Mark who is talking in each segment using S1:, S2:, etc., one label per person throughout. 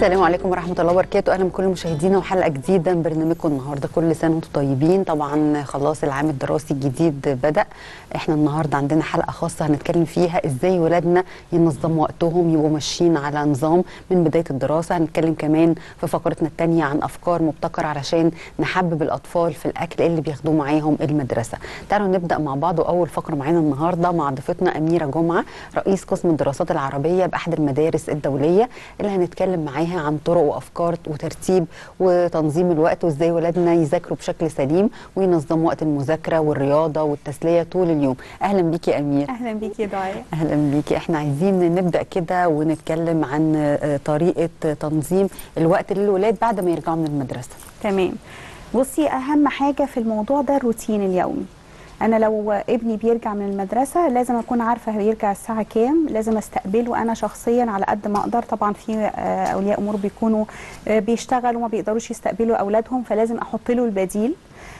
S1: السلام عليكم ورحمه الله وبركاته اهلا بكل مشاهدينا وحلقه جديده من برنامجكم النهارده كل سنه وانتم طيبين طبعا خلاص العام الدراسي الجديد بدا احنا النهارده عندنا حلقه خاصه هنتكلم فيها ازاي ولادنا ينظموا وقتهم يبقوا ماشيين على نظام من بدايه الدراسه هنتكلم كمان في فقرتنا الثانيه عن افكار مبتكره علشان نحبب الاطفال في الاكل اللي بياخدوه معاهم المدرسه تعالوا نبدا مع بعض واول فقره معانا النهارده مع ضيفتنا اميره جمعه رئيس قسم الدراسات العربيه باحد المدارس الدوليه اللي هنتكلم معاها عن طرق وافكار وترتيب وتنظيم الوقت وازاي ولادنا يذاكروا بشكل سليم وينظموا وقت المذاكره والرياضه والتسليه طول اليوم اهلا بيكي يا امير
S2: اهلا بيكي يا دعاء
S1: اهلا بيكي احنا عايزين نبدا كده ونتكلم عن آه، طريقه تنظيم الوقت للولاد بعد ما يرجعوا من المدرسه
S2: تمام بصي اهم حاجه في الموضوع ده الروتين اليومي انا لو ابني بيرجع من المدرسه لازم اكون عارفه هيرجع الساعه كام لازم استقبله انا شخصيا على قد ما اقدر طبعا في آه، اولياء امور بيكونوا آه، بيشتغلوا وما بيقدروش يستقبلوا اولادهم فلازم احط له البديل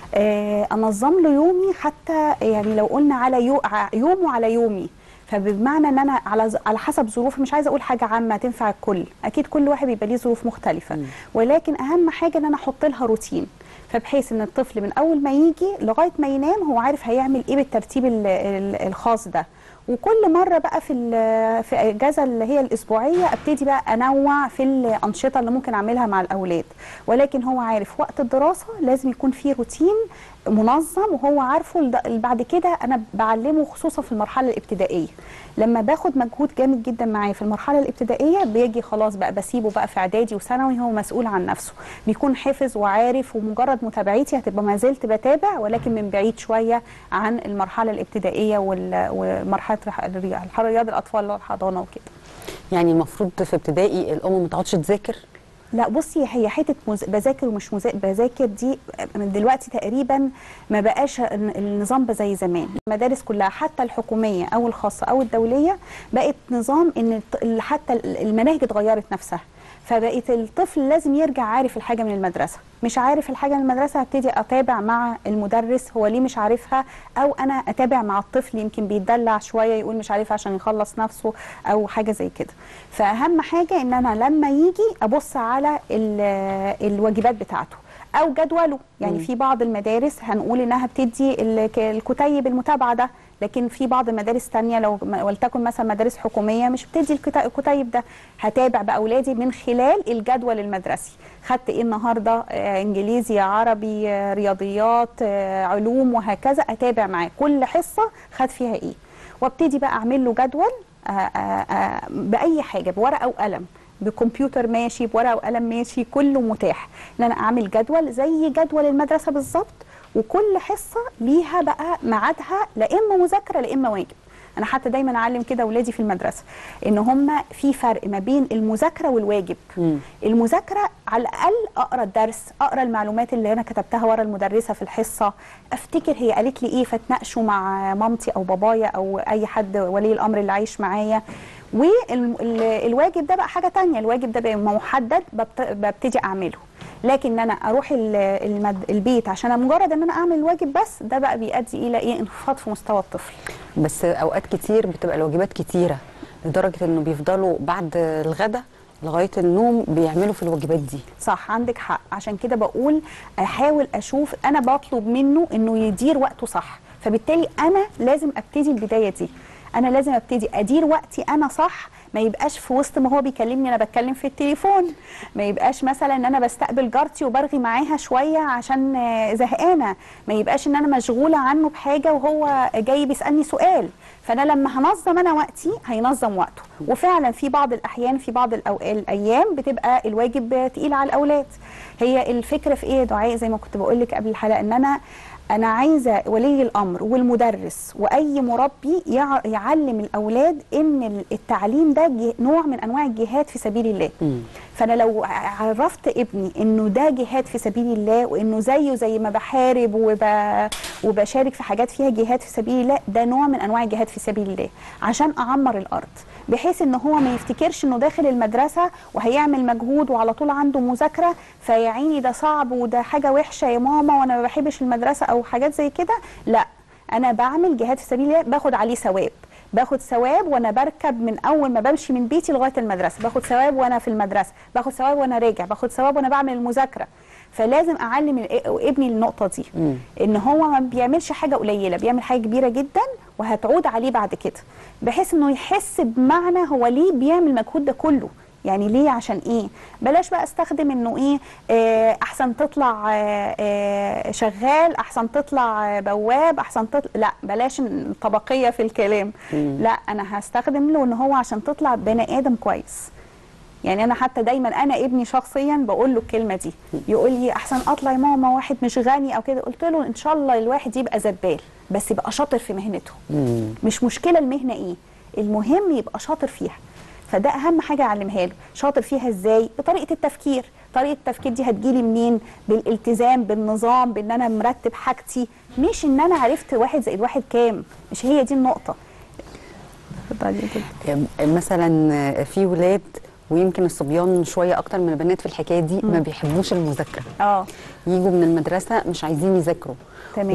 S2: آه، انظم له يومي حتى يعني لو قلنا على يو ع- يومه على يومي فبمعنى ان انا على ز- على حسب ظروفي مش عايزه اقول حاجه عامه تنفع الكل اكيد كل واحد بيبقى ليه ظروف مختلفه
S1: مم.
S2: ولكن اهم حاجه ان انا احط لها روتين فبحيث ان الطفل من اول ما يجي لغايه ما ينام هو عارف هيعمل ايه بالترتيب ال- ال- الخاص ده وكل مره بقى في ال- في الاجازه اللي هي الاسبوعيه ابتدي بقى انوع في الانشطه اللي ممكن اعملها مع الاولاد ولكن هو عارف وقت الدراسه لازم يكون فيه روتين منظم وهو عارفه الد- اللي بعد كده انا بعلمه خصوصا في المرحله الابتدائيه لما باخد مجهود جامد جدا معاه في المرحله الابتدائيه بيجي خلاص بقى بسيبه بقى في اعدادي وثانوي هو مسؤول عن نفسه بيكون حافظ وعارف ومجرد متابعتي هتبقى ما زلت بتابع ولكن من بعيد شويه عن المرحله الابتدائيه وال- ومرحله رح- الرياض رياض الاطفال والحضانه وكده
S1: يعني المفروض في ابتدائي الام ما تقعدش تذاكر
S2: لا بصي هي حته مز... بذاكر ومش مذا... بذاكر دي من دلوقتي تقريبا ما بقاش الن- النظام بقى زي زمان المدارس كلها حتى الحكوميه او الخاصه او الدوليه بقت نظام ان الط- ال- حتى ال- المناهج اتغيرت نفسها فبقيت الطفل لازم يرجع عارف الحاجه من المدرسه مش عارف الحاجه من المدرسه هبتدي اتابع مع المدرس هو ليه مش عارفها او انا اتابع مع الطفل يمكن بيتدلع شويه يقول مش عارفها عشان يخلص نفسه او حاجه زي كده فاهم حاجه ان انا لما يجي ابص على ال- الواجبات بتاعته او جدوله يعني
S1: مم.
S2: في بعض المدارس هنقول انها بتدي الك- الكتيب المتابعه ده لكن في بعض المدارس تانية لو م- ولتكن مثلا مدارس حكوميه مش بتدي الكتا- الكتيب ده هتابع باولادي من خلال الجدول المدرسي خدت ايه النهارده آه انجليزي عربي آه رياضيات آه علوم وهكذا اتابع معاه كل حصه خد فيها ايه وابتدي بقى اعمل له جدول آه آه آه باي حاجه بورقه وقلم بكمبيوتر ماشي بورقه وقلم ماشي كله متاح ان انا اعمل جدول زي جدول المدرسه بالظبط وكل حصه ليها بقى ميعادها لا اما مذاكره لا اما واجب انا حتى دايما اعلم كده اولادي في المدرسه ان هم في فرق ما بين المذاكره والواجب
S1: مم.
S2: المذاكره على الاقل اقرا الدرس اقرا المعلومات اللي انا كتبتها ورا المدرسه في الحصه افتكر هي قالت لي ايه فاتناقشوا مع مامتي او بابايا او اي حد ولي الامر اللي عايش معايا والواجب ده بقى حاجه تانية الواجب ده بقى محدد ببت- ببتدي اعمله لكن ان انا اروح ال- المد... البيت عشان مجرد ان انا اعمل الواجب بس ده بقى بيؤدي الى ايه انخفاض في مستوى الطفل
S1: بس اوقات كتير بتبقى الواجبات كتيره لدرجه انه بيفضلوا بعد الغداء لغايه النوم بيعملوا في الواجبات دي
S2: صح عندك حق عشان كده بقول احاول اشوف انا بطلب منه انه يدير وقته صح فبالتالي انا لازم ابتدي البدايه دي انا لازم ابتدي ادير وقتي انا صح ما يبقاش في وسط ما هو بيكلمني انا بتكلم في التليفون ما يبقاش مثلا ان انا بستقبل جارتي وبرغي معاها شويه عشان آه، زهقانه ما يبقاش ان انا مشغوله عنه بحاجه وهو جاي بيسالني سؤال فانا لما هنظم انا وقتي هينظم وقته وفعلا في بعض الاحيان في بعض الأو... الايام بتبقى الواجب تقيل على الاولاد هي الفكره في ايه يا دعاء زي ما كنت بقول لك قبل الحلقه ان انا انا عايزه ولي الامر والمدرس واي مربي يع- يعلم الاولاد ان التعليم ده جه- نوع من انواع الجهاد في سبيل الله
S1: مم.
S2: فانا لو عرفت ابني انه ده جهاد في سبيل الله وانه زيه زي ما بحارب وب... وبشارك في حاجات فيها جهاد في سبيل الله ده نوع من انواع الجهاد في سبيل الله عشان اعمر الارض بحيث ان هو ما يفتكرش انه داخل المدرسه وهيعمل مجهود وعلى طول عنده مذاكره فيا عيني ده صعب وده حاجه وحشه يا ماما وانا ما بحبش المدرسه او حاجات زي كده لا انا بعمل جهاد في سبيل الله باخد عليه ثواب باخد ثواب وانا بركب من اول ما بمشي من بيتي لغايه المدرسه باخد ثواب وانا في المدرسه باخد ثواب وانا راجع باخد ثواب وانا بعمل المذاكره فلازم اعلم ال- ابني النقطه دي
S1: مم.
S2: ان هو ما بيعملش حاجه قليله بيعمل حاجه كبيره جدا وهتعود عليه بعد كده بحيث انه يحس بمعنى هو ليه بيعمل المجهود ده كله يعني ليه عشان ايه بلاش بقى استخدم انه ايه آه احسن تطلع آه آه شغال احسن تطلع آه بواب احسن تطلع لا بلاش الطبقيه في الكلام لا انا هستخدم له ان هو عشان تطلع بني ادم كويس يعني انا حتى دايما انا ابني شخصيا بقول له الكلمه دي يقول لي احسن اطلع يا ماما واحد مش غني او كده قلت له ان شاء الله الواحد يبقى زبال بس يبقى شاطر في مهنته
S1: مم.
S2: مش مشكله المهنه ايه المهم يبقى شاطر فيها فده اهم حاجه اعلمها له شاطر فيها ازاي بطريقه التفكير طريقه التفكير دي هتجيلي منين بالالتزام بالنظام بان انا مرتب حاجتي مش ان انا عرفت واحد زائد واحد كام مش هي دي النقطه اتفضلي كده.
S1: مثلا في ولاد ويمكن الصبيان شويه اكتر من البنات في الحكايه دي ما بيحبوش المذاكره
S2: اه
S1: يجوا من المدرسه مش عايزين يذاكروا
S2: تمام.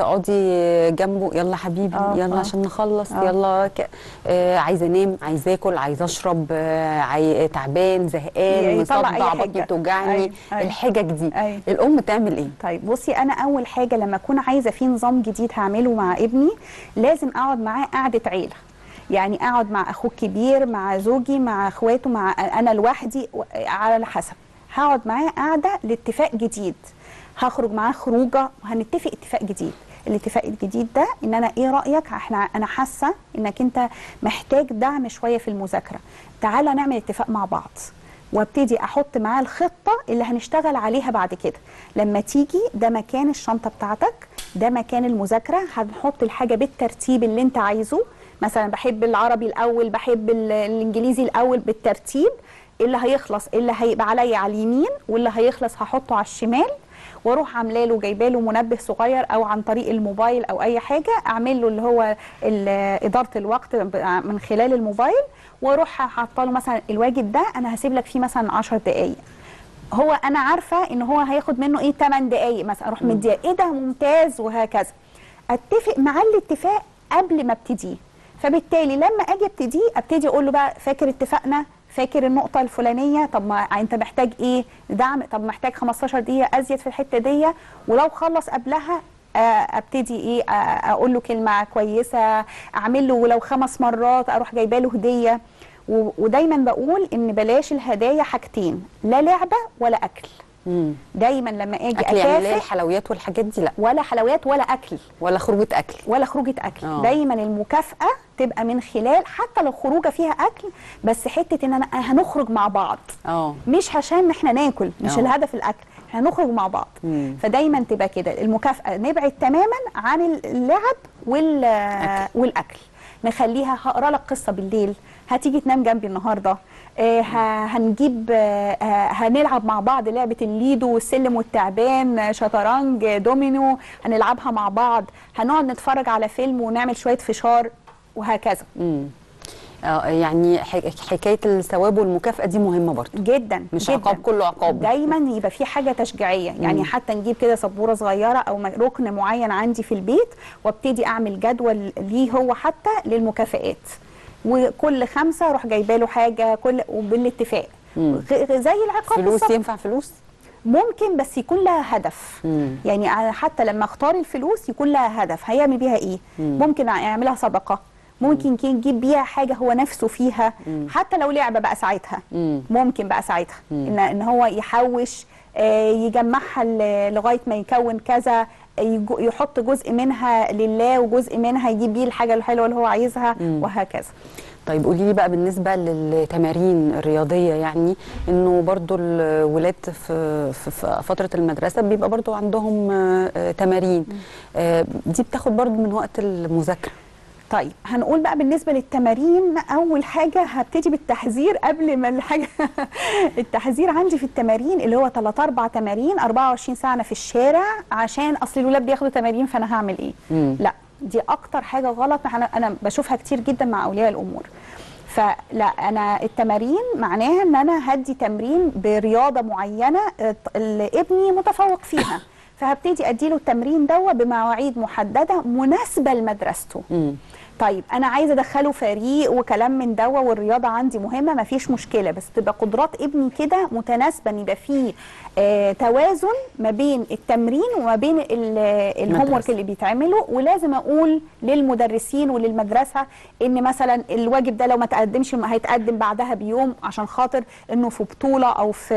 S1: وتقعدي جنبه يلا حبيبي
S2: آه،
S1: يلا
S2: آه.
S1: عشان نخلص
S2: آه.
S1: يلا ك... آه عايزه انام عايزه اكل عايزه اشرب آه عاي... تعبان زهقان
S2: يطلع أي
S1: مصدع
S2: حاجة.
S1: بطني بتوجعني
S2: أيوة، أيوة.
S1: الحجج دي
S2: أيوة.
S1: الام تعمل ايه
S2: طيب بصي انا اول حاجه لما اكون عايزه في نظام جديد هعمله مع ابني لازم اقعد معاه قعده عيله يعني اقعد مع اخوه الكبير مع زوجي مع اخواته مع انا لوحدي و- على حسب هقعد معاه قعده لاتفاق جديد هخرج معاه خروجه وهنتفق اتفاق جديد الاتفاق الجديد ده ان انا ايه رايك احنا انا حاسه انك انت محتاج دعم شويه في المذاكره تعالى نعمل اتفاق مع بعض وابتدي احط معاه الخطه اللي هنشتغل عليها بعد كده لما تيجي ده مكان الشنطه بتاعتك ده مكان المذاكره هنحط الحاجه بالترتيب اللي انت عايزه مثلا بحب العربي الاول بحب ال- الانجليزي الاول بالترتيب اللي هيخلص اللي هيبقى عليا على اليمين واللي هيخلص هحطه على الشمال واروح عامله له جايبه له منبه صغير او عن طريق الموبايل او اي حاجه اعمل له اللي هو ال- اداره الوقت ب- من خلال الموبايل واروح حاطه له مثلا الواجب ده انا هسيب لك فيه مثلا 10 دقائق هو انا عارفه ان هو هياخد منه ايه 8 دقائق مثلا اروح مديه ايه ده ممتاز وهكذا اتفق معاه الاتفاق قبل ما ابتديه فبالتالي لما اجي ابتديه ابتدي اقول له بقى فاكر اتفقنا فاكر النقطه الفلانيه طب ما انت محتاج ايه دعم طب محتاج 15 دقيقه ازيد في الحته دي ولو خلص قبلها آه، ابتدي ايه آه، اقول له كلمه كويسه اعمل له ولو خمس مرات اروح جايبه له هديه و- ودايما بقول ان بلاش الهدايا حاجتين لا لعبه ولا اكل
S1: مم.
S2: دايما لما اجي
S1: اكل يعني اللي هي
S2: اكافئ
S1: الحلويات والحاجات دي لا
S2: ولا حلويات ولا اكل
S1: ولا خروجه اكل
S2: ولا خروجه اكل
S1: آه.
S2: دايما المكافاه تبقى من خلال حتى لو خروجه فيها اكل بس حته ان انا هنخرج مع بعض
S1: اه
S2: مش عشان احنا ناكل مش
S1: آه.
S2: الهدف الاكل هنخرج مع بعض
S1: مم.
S2: فدايما تبقى كده المكافاه نبعد تماما عن اللعب وال
S1: أكل.
S2: والاكل نخليها هقرا لك قصه بالليل هتيجي تنام جنبي النهارده آه ه- هنجيب آه آه، هنلعب مع بعض لعبه الليدو والسلم والتعبان آه، شطرنج آه، دومينو هنلعبها مع بعض هنقعد نتفرج على فيلم ونعمل شويه فشار وهكذا
S1: مم. آه يعني ح- حكايه الثواب والمكافاه دي مهمه برضه
S2: جدا
S1: مش
S2: جدا.
S1: عقاب كله عقاب
S2: دايما يبقى في حاجه تشجيعيه يعني
S1: مم.
S2: حتى نجيب كده سبوره صغيره او م- ركن معين عندي في البيت وابتدي اعمل جدول ليه هو حتى للمكافئات وكل خمسه اروح جايبه له حاجه كل وبالاتفاق
S1: مم.
S2: غ- غ- زي العقاب
S1: فلوس
S2: بالظبط.
S1: ينفع فلوس
S2: ممكن بس يكون لها هدف
S1: مم.
S2: يعني أنا حتى لما اختار الفلوس يكون لها هدف هيعمل بيها ايه
S1: مم.
S2: ممكن يعملها صدقه ممكن كي- يجيب بيها حاجه هو نفسه فيها حتى لو لعبه بقى ساعتها
S1: مم.
S2: ممكن بقى ساعتها ان ان هو يحوش آه، يجمعها ل- لغايه ما يكون كذا يج- يحط جزء منها لله وجزء منها يجيب بيه الحاجه الحلوه اللي هو عايزها وهكذا
S1: طيب قولي لي بقى بالنسبه للتمارين الرياضيه يعني انه برضو الولاد في, في, في فتره المدرسه بيبقى برضو عندهم آه، آه، تمارين آه، دي بتاخد برضو من وقت المذاكره
S2: طيب هنقول بقى بالنسبه للتمارين اول حاجه هبتدي بالتحذير قبل ما الحاجه التحذير عندي في التمارين اللي هو 3 4 تمارين 24 ساعه أنا في الشارع عشان اصل الولاد بياخدوا تمارين فانا هعمل ايه
S1: مم.
S2: لا دي اكتر حاجه غلط انا انا بشوفها كتير جدا مع اولياء الامور فلا انا التمارين معناها ان انا هدي تمرين برياضه معينه آه، اللي ابني متفوق فيها فهبتدي اديله التمرين ده بمواعيد محدده مناسبه لمدرسته
S1: مم.
S2: طيب انا عايزه ادخله فريق وكلام من دوا والرياضه عندي مهمه مفيش مشكله بس تبقى قدرات ابني كده متناسبه ان يبقى فيه آه توازن ما بين التمرين وما بين الهوم ورك اللي بيتعمله ولازم اقول للمدرسين وللمدرسه ان مثلا الواجب ده لو ما تقدمش هيتقدم بعدها بيوم عشان خاطر انه في بطوله او في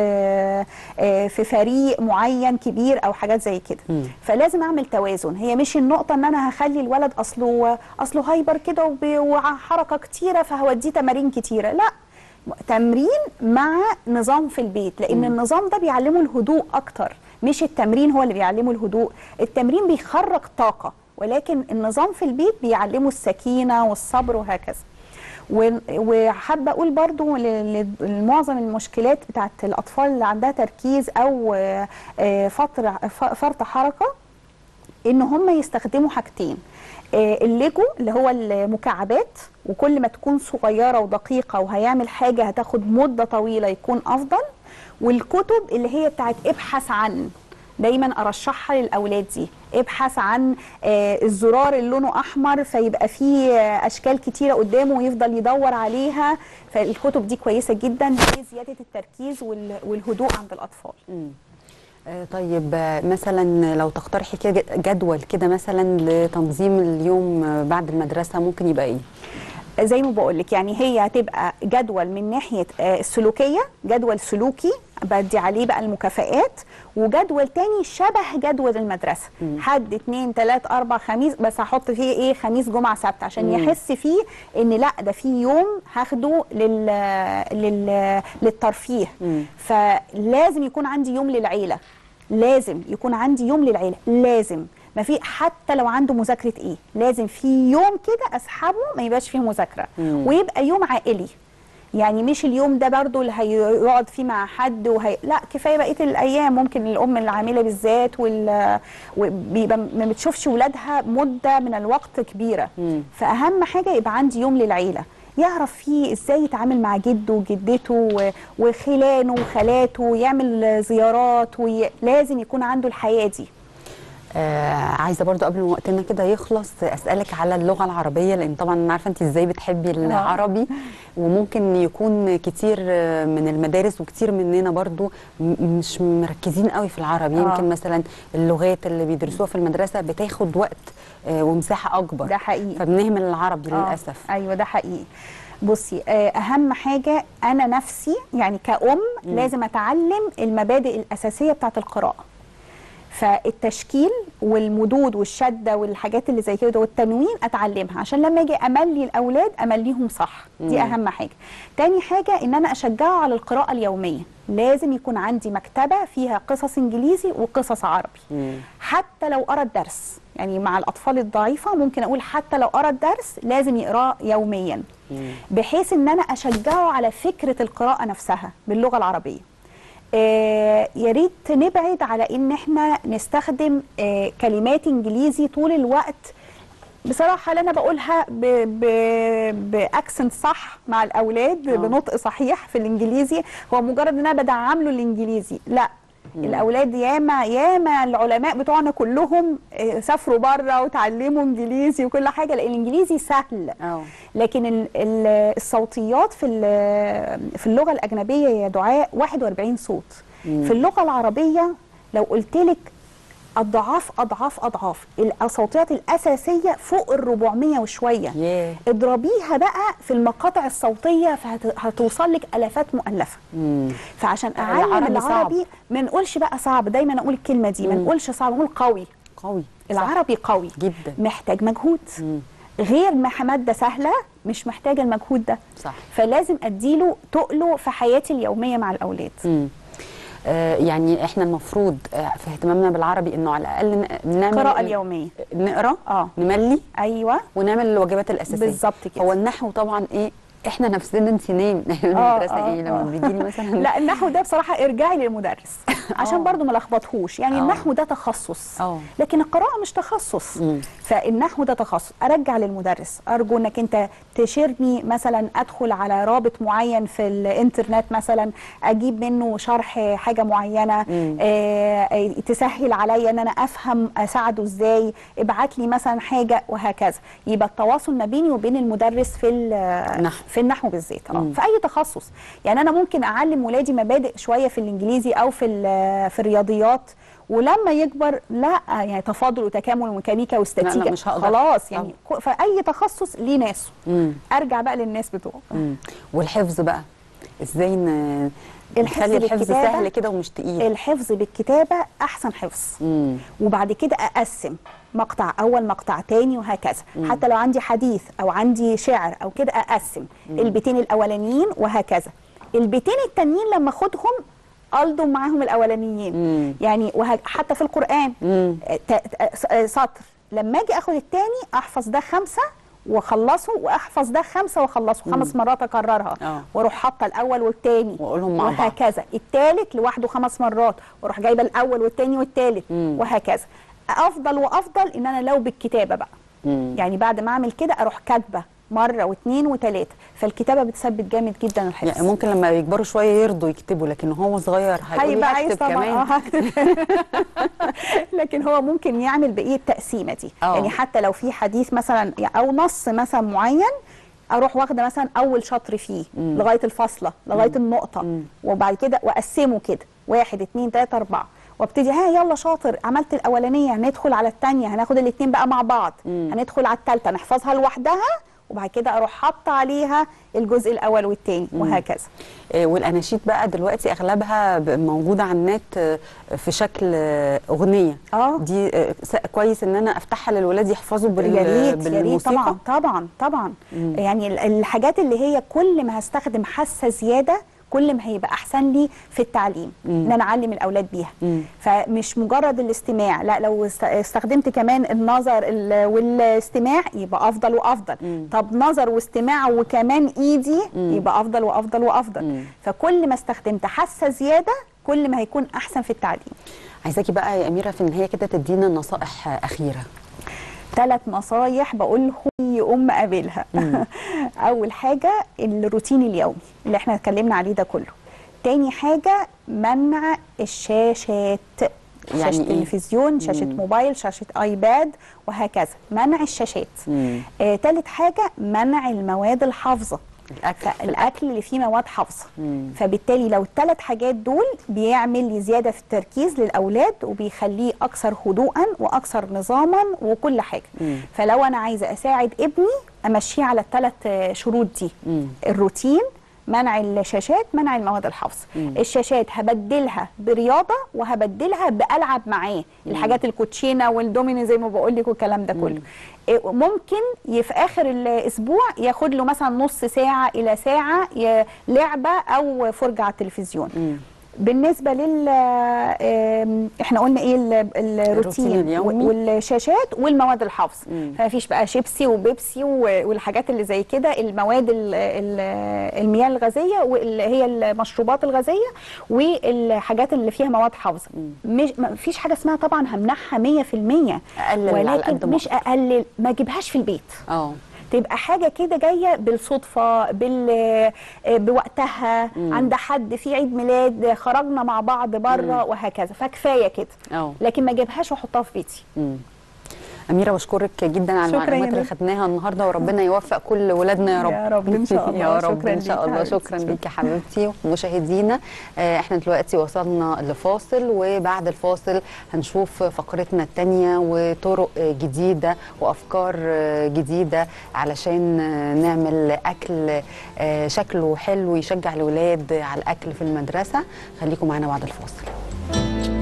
S2: آه في فريق معين كبير او حاجات زي كده
S1: مم.
S2: فلازم اعمل توازن هي مش النقطه ان انا هخلي الولد اصله اصله هايبر كده وب- وحركه كتيره فهوديه تمارين كتيره لا تمرين مع نظام في البيت لان النظام ده بيعلمه الهدوء اكتر مش التمرين هو اللي بيعلمه الهدوء التمرين بيخرج طاقه ولكن النظام في البيت بيعلمه السكينه والصبر وهكذا و- وحابه اقول برضو ل- ل- لمعظم المشكلات بتاعت الاطفال اللي عندها تركيز او آه، آه، فتره ف- فرط حركه ان هم يستخدموا حاجتين آه، الليجو اللي هو المكعبات وكل ما تكون صغيره ودقيقه وهيعمل حاجه هتاخد مده طويله يكون افضل والكتب اللي هي بتاعت ابحث عن دايما ارشحها للاولاد دي ابحث عن آه، الزرار اللي لونه احمر فيبقى فيه آه، اشكال كتيره قدامه ويفضل يدور عليها فالكتب دي كويسه جدا لزياده التركيز وال- والهدوء عند الاطفال
S1: آه، طيب آه، مثلا لو تقترحي كده جدول كده مثلا لتنظيم اليوم آه، بعد المدرسه ممكن يبقى ايه؟
S2: زي ما بقول لك يعني هي هتبقى جدول من ناحيه آه، السلوكيه جدول سلوكي بدي عليه بقى المكافآت وجدول تاني شبه جدول المدرسه حد اتنين تلات اربع خميس بس هحط فيه ايه خميس جمعه سبت عشان
S1: مم.
S2: يحس فيه ان لا ده في يوم هاخده لل... لل... للترفيه
S1: مم.
S2: فلازم يكون عندي يوم للعيله لازم يكون عندي يوم للعيله لازم ما في حتى لو عنده مذاكره ايه لازم في يوم كده اسحبه ما يبقاش فيه مذاكره
S1: مم.
S2: ويبقى يوم عائلي يعني مش اليوم ده برضو اللي هيقعد فيه مع حد وهي لا كفايه بقيه الايام ممكن الام العامله بالذات وال وبيبقى ما بتشوفش ولادها مده من الوقت كبيره
S1: مم.
S2: فاهم حاجه يبقى عندي يوم للعيله يعرف فيه ازاي يتعامل مع جده وجدته و- وخلانه وخالاته يعمل زيارات ولازم يكون عنده الحياه دي
S1: آه عايزه برضو قبل ما وقتنا كده يخلص اسالك على اللغه العربيه لان طبعا انا عارفه انت ازاي بتحبي العربي وممكن يكون كتير آه، من المدارس وكتير مننا برضو م- مش مركزين قوي في العربي
S2: آه.
S1: يمكن مثلا اللغات اللي بيدرسوها في المدرسه بتاخد وقت آه، ومساحه اكبر
S2: ده حقيقي
S1: فبنهمل العربي
S2: آه،
S1: للاسف
S2: ايوه ده حقيقي بصي آه، اهم حاجه انا نفسي يعني كأم لازم اتعلم المبادئ الاساسيه بتاعه القراءه فالتشكيل والمدود والشده والحاجات اللي زي كده والتنوين اتعلمها عشان لما اجي املي الاولاد امليهم صح دي
S1: مم.
S2: اهم حاجه تاني حاجه ان انا اشجعه على القراءه اليوميه لازم يكون عندي مكتبه فيها قصص انجليزي وقصص عربي
S1: مم.
S2: حتى لو قرا الدرس يعني مع الاطفال الضعيفه ممكن اقول حتى لو قرا الدرس لازم يقراه يوميا
S1: مم.
S2: بحيث ان انا اشجعه على فكره القراءه نفسها باللغه العربيه آه يا ريت نبعد على ان احنا نستخدم آه كلمات انجليزي طول الوقت بصراحه اللي انا بقولها ب... ب... باكسنت صح مع الاولاد
S1: آه.
S2: بنطق صحيح في الانجليزي هو مجرد ان انا بدعم له الانجليزي لا الاولاد ياما ياما العلماء بتوعنا كلهم آه، سافروا بره وتعلموا انجليزي وكل حاجه لان الانجليزي سهل
S1: اه
S2: لكن ال- ال- الصوتيات في ال- في اللغه الاجنبيه يا دعاء 41 صوت
S1: مم.
S2: في اللغه العربيه لو قلت لك اضعاف اضعاف اضعاف الصوتيات الاساسيه فوق ال 400 وشويه
S1: ياه
S2: اضربيها بقى في المقاطع الصوتيه فهتوصل لك الافات مؤلفه
S1: مم.
S2: فعشان اعلم
S1: العربي صعب.
S2: العربي ما نقولش بقى صعب دايما اقول الكلمه دي ما
S1: مم.
S2: نقولش صعب نقول قوي
S1: قوي صح.
S2: العربي قوي
S1: جدا
S2: محتاج مجهود
S1: مم.
S2: غير ما ماده سهله مش محتاجه المجهود ده
S1: صح
S2: فلازم اديله تقله في حياتي اليوميه مع الاولاد
S1: مم. آه، يعني احنا المفروض آه، في اهتمامنا بالعربي انه على الاقل ن- نعمل
S2: القراءه اليوميه
S1: نقرا
S2: اه
S1: نملي
S2: ايوه
S1: ونعمل الواجبات الاساسيه
S2: بالظبط كده
S1: هو النحو طبعا ايه احنا نفسنا نسيناه المدرسه ايه لما بيجي لي مثلا
S2: لا النحو ده بصراحه ارجعي للمدرس عشان
S1: آه.
S2: برضو ما لخبطهوش يعني
S1: آه.
S2: النحو ده تخصص
S1: آه.
S2: لكن القراءه مش تخصص
S1: مم.
S2: فالنحو ده تخصص ارجع للمدرس ارجو انك انت تشيرني مثلا ادخل على رابط معين في الانترنت مثلا اجيب منه شرح حاجه معينه
S1: مم.
S2: آه آه، تسهل عليا ان انا افهم اساعده ازاي ابعت لي مثلا حاجه وهكذا يبقى التواصل ما بيني وبين المدرس في ال-
S1: نحو.
S2: في النحو بالذات اه
S1: مم.
S2: في اي تخصص يعني انا ممكن اعلم ولادي مبادئ شويه في الانجليزي او في ال- في الرياضيات ولما يكبر لا يعني تفاضل وتكامل وميكانيكا واستاتيكا
S1: مش هقدر.
S2: خلاص يعني كو- فاي تخصص ليه ناسه
S1: مم.
S2: ارجع بقى للناس بتوعه
S1: مم. والحفظ بقى ازاي ن...
S2: الحفظ
S1: نخلي الحفظ
S2: بالكتابة.
S1: سهل كده ومش تقيل
S2: الحفظ بالكتابه احسن حفظ
S1: مم.
S2: وبعد كده اقسم مقطع اول مقطع تاني وهكذا حتى لو عندي حديث او عندي شعر او كده اقسم البيتين الاولانيين وهكذا البيتين التانيين لما اخدهم الضم معاهم الاولانيين
S1: مم.
S2: يعني وه... حتى في القران
S1: مم.
S2: ت... ت... سطر لما اجي اخد التاني احفظ ده خمسه واخلصه واحفظ ده خمسه واخلصه خمس مرات اكررها
S1: آه.
S2: واروح حاطه الاول والتاني
S1: وأقولهم مع بعض.
S2: وهكذا التالت لوحده خمس مرات واروح جايبه الاول والتاني والتالت
S1: مم.
S2: وهكذا افضل وافضل ان انا لو بالكتابه بقى
S1: مم.
S2: يعني بعد ما اعمل كده اروح كاتبه مره واثنين وثلاثه فالكتابه بتثبت جامد جدا الحفظ
S1: يعني ممكن لما يكبروا شويه يرضوا يكتبوا لكن هو صغير هيقول
S2: هيبقى عايز
S1: هكتب
S2: طبعا
S1: كمان
S2: اه هكتب. لكن هو ممكن يعمل بايه التقسيمه دي
S1: آه.
S2: يعني حتى لو في حديث مثلا او نص مثلا معين اروح واخده مثلا اول شطر فيه
S1: مم.
S2: لغايه الفاصله لغايه النقطه
S1: مم.
S2: وبعد كده واقسمه كده واحد اتنين تلاته اربعه وابتدي ها يلا شاطر عملت الاولانيه هندخل على الثانيه هناخد الاثنين بقى مع بعض
S1: مم.
S2: هندخل على الثالثه نحفظها لوحدها وبعد كده اروح حاطه عليها الجزء الاول والثاني وهكذا
S1: آه، والاناشيد بقى دلوقتي اغلبها ب- موجوده على النت آه، في شكل آه، اغنيه
S2: اه
S1: دي آه، س- كويس ان انا افتحها للولاد يحفظوا بال...
S2: يا ريت يا ريت
S1: بالموسيقى
S2: طبعا طبعا طبعا
S1: مم.
S2: يعني ال- الحاجات اللي هي كل ما هستخدم حاسه زياده كل ما هيبقى احسن لي في التعليم
S1: مم.
S2: ان انا اعلم الاولاد بيها
S1: مم.
S2: فمش مجرد الاستماع لا لو است- استخدمت كمان النظر ال- والاستماع يبقى افضل وافضل
S1: مم.
S2: طب نظر واستماع وكمان ايدي
S1: مم.
S2: يبقى افضل وافضل وافضل
S1: مم.
S2: فكل ما استخدمت حاسه زياده كل ما هيكون احسن في التعليم
S1: عايزاكي بقى يا اميره في النهايه كده تدينا نصائح آه، اخيره
S2: ثلاث نصايح بقولهم اي ام قابلها اول حاجه الروتين اليومي اللي احنا اتكلمنا عليه ده كله تاني حاجه منع الشاشات
S1: يعني
S2: شاشه
S1: إيه؟
S2: تلفزيون شاشه
S1: مم.
S2: موبايل شاشه ايباد وهكذا منع الشاشات
S1: مم.
S2: آه، تالت حاجه منع المواد الحافظه
S1: الاكل
S2: الاكل اللي فيه مواد حافظه
S1: مم.
S2: فبالتالي لو الثلاث حاجات دول بيعمل لي زياده في التركيز للاولاد وبيخليه اكثر هدوءا واكثر نظاما وكل حاجه
S1: مم.
S2: فلو انا عايزه اساعد ابني امشيه على الثلاث شروط دي
S1: مم.
S2: الروتين منع الشاشات منع المواد الحافظه
S1: مم.
S2: الشاشات هبدلها برياضه وهبدلها بالعب معاه الحاجات الكوتشينه والدوميني زي ما بقول لك والكلام ده كله إيه، ممكن ي- في اخر الاسبوع ياخد له مثلا نص ساعه الى ساعه ي- لعبه او فرجه على التلفزيون
S1: مم.
S2: بالنسبه لل آم، احنا قلنا ايه ال-
S1: الروتين
S2: الروتين
S1: اليومي.
S2: والشاشات والمواد الحافظ
S1: مم.
S2: فمفيش بقى شيبسي وبيبسي و- والحاجات اللي زي كده المواد ال- ال- المياه الغازيه واللي هي المشروبات الغازيه والحاجات اللي فيها مواد حافظه مش مفيش حاجه اسمها طبعا همنعها 100%
S1: أقلل على قد
S2: ولكن
S1: ما
S2: مش اقلل ما اجيبهاش في البيت
S1: اه
S2: تبقى حاجه كده جايه بالصدفه بال آه، بوقتها عند حد في عيد ميلاد خرجنا مع بعض بره وهكذا فكفايه كده
S1: اه
S2: لكن ما اجيبهاش واحطها في بيتي
S1: مم. أميرة بشكرك جدا على
S2: شكراً
S1: المعلومات
S2: يا
S1: اللي
S2: رب.
S1: خدناها النهارده وربنا يوفق كل ولادنا يا رب
S2: يا رب إن شاء الله.
S1: يا رب
S2: شكراً
S1: ان شاء
S2: ليك
S1: الله
S2: حبيبتي.
S1: شكرا ليك يا حبيبتي ومشاهدينا آه، احنا دلوقتي وصلنا لفاصل وبعد الفاصل هنشوف فقرتنا الثانيه وطرق آه، جديده وافكار آه، جديده علشان آه، نعمل اكل آه، شكله حلو يشجع الاولاد على الاكل في المدرسه خليكم معانا بعد الفاصل